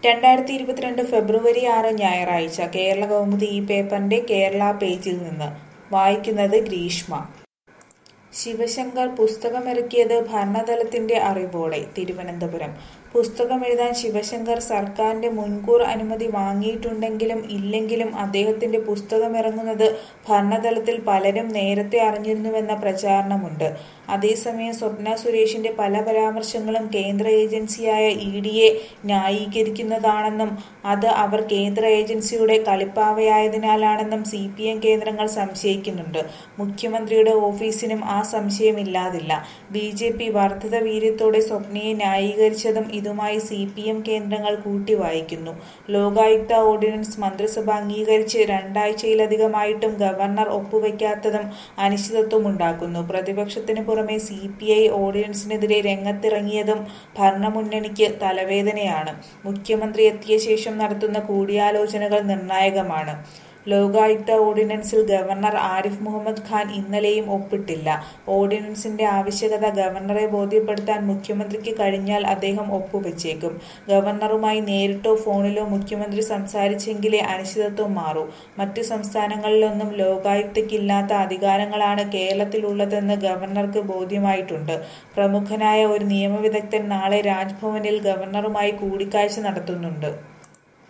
രണ്ടായിരത്തി ഇരുപത്തിരണ്ട് ഫെബ്രുവരി ആറ് ഞായറാഴ്ച കേരള കൗമുദി ഈ പേപ്പറിന്റെ കേരള പേജിൽ നിന്ന് വായിക്കുന്നത് ഗ്രീഷ്മ ശിവശങ്കർ പുസ്തകമിറക്കിയത് ഭരണതലത്തിന്റെ അറിവോടെ തിരുവനന്തപുരം പുസ്തകം എഴുതാൻ ശിവശങ്കർ സർക്കാരിന്റെ മുൻകൂർ അനുമതി വാങ്ങിയിട്ടുണ്ടെങ്കിലും ഇല്ലെങ്കിലും അദ്ദേഹത്തിന്റെ പുസ്തകം ഇറങ്ങുന്നത് ഭരണതലത്തിൽ പലരും നേരത്തെ അറിഞ്ഞിരുന്നുവെന്ന പ്രചാരണമുണ്ട് അതേസമയം സ്വപ്ന സുരേഷിന്റെ പല പരാമർശങ്ങളും കേന്ദ്ര ഏജൻസിയായ ഇ ഡിയെ ന്യായീകരിക്കുന്നതാണെന്നും അത് അവർ കേന്ദ്ര ഏജൻസിയുടെ കളിപ്പാവയായതിനാലാണെന്നും സി പി എം കേന്ദ്രങ്ങൾ സംശയിക്കുന്നുണ്ട് മുഖ്യമന്ത്രിയുടെ ഓഫീസിനും ആ സംശയമില്ലാതില്ല ബി ജെ പി വർദ്ധിത വീര്യത്തോടെ സ്വപ്നയെ ന്യായീകരിച്ചതും ഇതുമായി സി പി എം കേന്ദ്രങ്ങൾ കൂട്ടിവായിക്കുന്നു ലോകായുക്ത ഓർഡിനൻസ് മന്ത്രിസഭ അംഗീകരിച്ച് രണ്ടാഴ്ചയിലധികമായിട്ടും ഗവർണർ ഒപ്പുവെക്കാത്തതും അനിശ്ചിതത്വമുണ്ടാക്കുന്നു പ്രതിപക്ഷത്തിന് പുറമെ സി പി ഐ ഓർഡിനൻസിനെതിരെ രംഗത്തിറങ്ങിയതും ഭരണമുന്നണിക്ക് തലവേദനയാണ് മുഖ്യമന്ത്രി എത്തിയ ശേഷം നടത്തുന്ന കൂടിയാലോചനകൾ നിർണായകമാണ് ലോകായുക്ത ഓർഡിനൻസിൽ ഗവർണർ ആരിഫ് മുഹമ്മദ് ഖാൻ ഇന്നലെയും ഒപ്പിട്ടില്ല ഓർഡിനൻസിന്റെ ആവശ്യകത ഗവർണറെ ബോധ്യപ്പെടുത്താൻ മുഖ്യമന്ത്രിക്ക് കഴിഞ്ഞാൽ അദ്ദേഹം ഒപ്പുവെച്ചേക്കും ഗവർണറുമായി നേരിട്ടോ ഫോണിലോ മുഖ്യമന്ത്രി സംസാരിച്ചെങ്കിലേ അനിശ്ചിതത്വം മാറൂ മറ്റു സംസ്ഥാനങ്ങളിലൊന്നും ലോകായുക്തയ്ക്കില്ലാത്ത അധികാരങ്ങളാണ് കേരളത്തിലുള്ളതെന്ന് ഗവർണർക്ക് ബോധ്യമായിട്ടുണ്ട് പ്രമുഖനായ ഒരു നിയമവിദഗ്ധൻ നാളെ രാജ്ഭവനിൽ ഗവർണറുമായി കൂടിക്കാഴ്ച നടത്തുന്നുണ്ട്